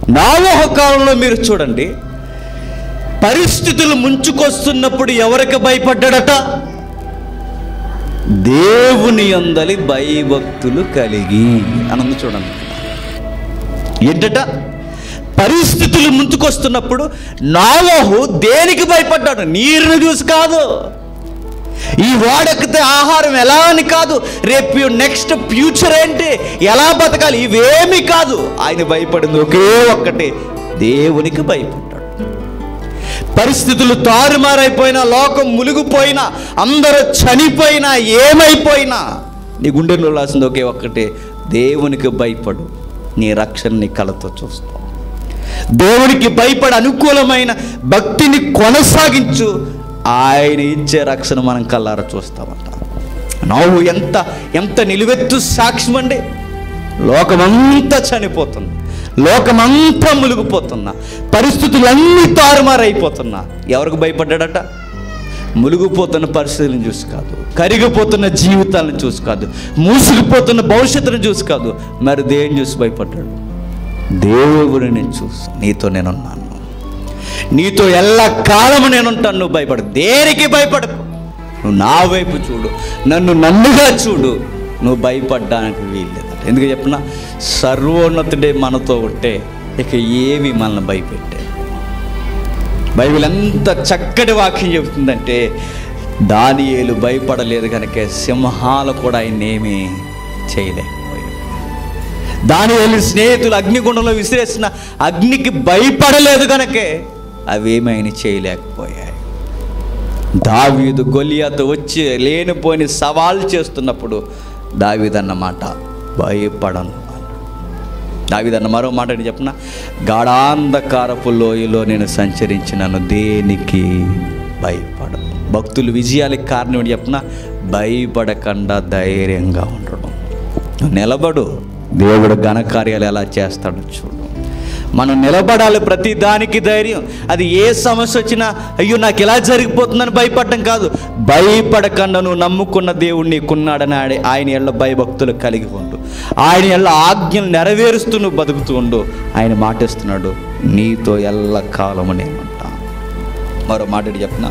నావోహ కాలంలో మీరు చూడండి పరిస్థితులు ముంచుకొస్తున్నప్పుడు ఎవరికి భయపడ్డాడట దేవుని అందలి భయభక్తులు కలిగి అనందు చూడండి ఏంటట పరిస్థితులు ముంచుకొస్తున్నప్పుడు నాలోహు దేనికి భయపడ్డాడు నీరుని చూసి కాదు ఈ వాడెక్కితే ఆహారం ఎలా అని కాదు రేపు నెక్స్ట్ ఫ్యూచర్ ఏంటి ఎలా బతకాలి ఇవేమీ కాదు ఆయన భయపడింది ఒకే ఒక్కటే దేవునికి భయపడ్డాడు పరిస్థితులు తారుమారైపోయినా లోకం మునిగిపోయినా అందరూ చనిపోయినా ఏమైపోయినా నీ గుండెలో రాసింది ఒకే ఒక్కటే దేవునికి భయపడు నీ రక్షణని కళతో చూస్తావు దేవునికి భయపడి అనుకూలమైన భక్తిని కొనసాగించు ఆయన ఇచ్చే రక్షణ మనం కల్లారా చూస్తామంట నవ్వు ఎంత ఎంత నిలువెత్తు సాక్ష్యం అండి లోకమంతా చనిపోతుంది లోకమంతా మునిగిపోతున్నా పరిస్థితులన్నీ తారుమారైపోతున్నా ఎవరికి భయపడ్డాడట మునిగిపోతున్న పరిస్థితులను చూసి కాదు కరిగిపోతున్న జీవితాలను చూసి కాదు మూసుకుపోతున్న భవిష్యత్తును చూసి కాదు మరి దేని చూసి భయపడ్డాడు దేవుడిని చూసి నీతో నేనున్నాను నీతో ఎల్ల కాలము నేనుంటాను నువ్వు భయపడు దేనికి భయపడకు నువ్వు నా వైపు చూడు నన్ను నన్నుగా చూడు నువ్వు భయపడ్డానికి వీల్లేదు ఎందుకు చెప్పిన సర్వోన్నతుడే మనతో ఉంటే ఇక ఏవి మనల్ని భయపెట్టే బైబిల్ ఎంత చక్కటి వాక్యం చెబుతుందంటే దానియేలు భయపడలేదు కనుక సింహాలు కూడా ఆయన ఏమీ చేయలేకపోయాయి దానియేలు స్నేహితులు అగ్నిగుండంలో విసిరేసిన అగ్నికి భయపడలేదు కనుకే అవేమీ ఆయన చేయలేకపోయాయి దావీదు గొలియాతో వచ్చి లేనిపోని సవాల్ చేస్తున్నప్పుడు దావీదన్నమాట భయపడను దావిదన్న మరో మాట ఏంటి చెప్పిన గాఢాంధకారపు లోయలో నేను సంచరించినాను దేనికి భయపడను భక్తులు విజయాలకు కారణం ఏంటి చెప్పిన భయపడకుండా ధైర్యంగా ఉండడం నువ్వు నిలబడు దేవుడు ఘనకార్యాలు ఎలా చేస్తాడో చూడు మనం నిలబడాలి ప్రతి దానికి ధైర్యం అది ఏ సమస్య వచ్చినా అయ్యో నాకు ఎలా జరిగిపోతుందని భయపడటం కాదు భయపడకుండా నువ్వు నమ్ముకున్న దేవుడు నీకున్నాడని ఆడే ఆయన ఎళ్ళ భయభక్తులు కలిగి ఉండు ఆయన ఎళ్ళ ఆజ్ఞలు నెరవేరుస్తూ నువ్వు బతుకుతూ ఉండు ఆయన మాటిస్తున్నాడు నీతో ఎల్ల కాలము నేనుంటా మరో మాట చెప్పిన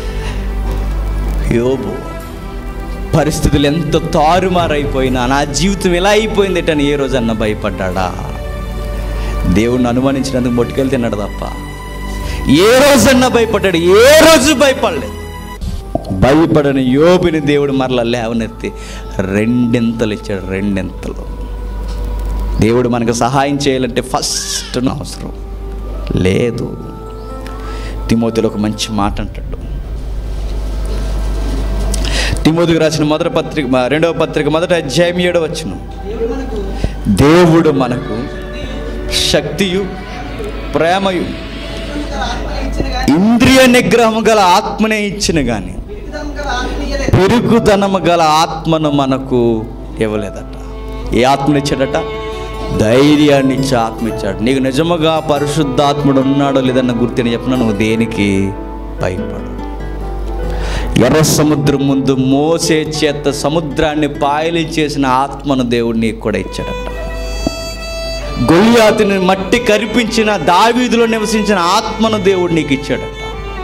యోబు పరిస్థితులు ఎంత తారుమారైపోయినా నా జీవితం ఎలా అయిపోయింది అని ఏ రోజన్నా భయపడ్డా దేవుణ్ణి అనుమానించినందుకు మొట్టుకెళ్ళి తిన్నాడు తప్ప ఏ రోజన్నా భయపడ్డాడు ఏ రోజు భయపడలేదు భయపడని యోబుని దేవుడు మరలా లేవనెత్తి రెండింతలు ఇచ్చాడు రెండింతలు దేవుడు మనకు సహాయం చేయాలంటే ఫస్ట్ అవసరం లేదు తిమోతిలో ఒక మంచి మాట అంటాడు తిమోతికి రాసిన మొదటి పత్రిక మ- రెండవ పత్రిక మొదటి అధ్యాయం ఏడవ వచ్చును దేవుడు మనకు శక్తియు ప్రేమయు ఇంద్రియ నిగ్రహం గల ఆత్మనే ఇచ్చిన కానీ పెరుగుదనము గల ఆత్మను మనకు ఇవ్వలేదట ఏ ఆత్మని ఇచ్చాడట ధైర్యాన్ని ఇచ్చే ఆత్మ ఇచ్చాడు నీకు నిజముగా పరిశుద్ధాత్ముడు ఉన్నాడో లేదన్న గుర్తుని చెప్పిన నువ్వు దేనికి భయపడు ఎర్ర సముద్రం ముందు మోసే చేత సముద్రాన్ని పాయలు చేసిన ఆత్మను దేవుడు నీకు కూడా ఇచ్చాడట గొలియాతుని మట్టి కరిపించిన దావీదులో నివసించిన ఆత్మను దేవుడు నీకు ఇచ్చాడట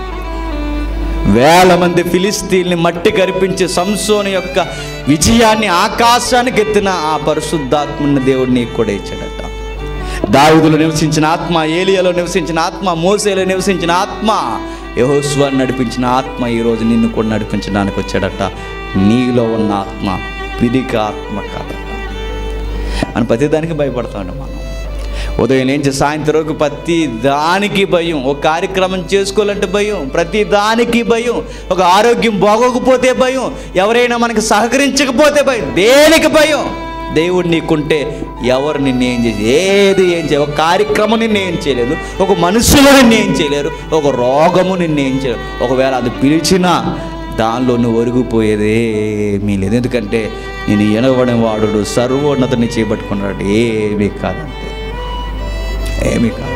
వేల మంది ఫిలిస్తీన్ని మట్టి కరిపించి సంసోని యొక్క విజయాన్ని ఆకాశానికి ఎత్తిన ఆ పరిశుద్ధాత్మని దేవుడు నీకు కూడా ఇచ్చాడట దావీదులో నివసించిన ఆత్మ ఏలియాలో నివసించిన ఆత్మ మోసేలో నివసించిన ఆత్మ యహోస్వాన్ని నడిపించిన ఆత్మ ఈరోజు నిన్ను కూడా నడిపించడానికి వచ్చాడట నీలో ఉన్న ఆత్మ పిరిక ఆత్మ కాదట అని ప్రతిదానికి భయపడతామండి మనం ఉదయం నుంచి సాయంత్రం వరకు ప్రతి దానికి భయం ఒక కార్యక్రమం చేసుకోవాలంటే భయం ప్రతి దానికి భయం ఒక ఆరోగ్యం బాగోకపోతే భయం ఎవరైనా మనకి సహకరించకపోతే భయం దేనికి భయం దేవుడు నీకుంటే ఎవరు నిన్ను ఏం చేసి ఏది ఏం చేయ ఒక కార్యక్రమం నిన్ను ఏం చేయలేదు ఒక మనుషులు నిన్ను ఏం చేయలేరు ఒక రోగము నిన్ను ఏం చేయలేరు ఒకవేళ అది పిలిచినా దానిలో నువ్వు ఒరిగిపోయేదేమీ లేదు ఎందుకంటే నేను ఎనగబడిన వాడు సర్వోన్నతిని చేపట్టుకున్నాడు ఏమీ కాదంటే ఏమీ కాదు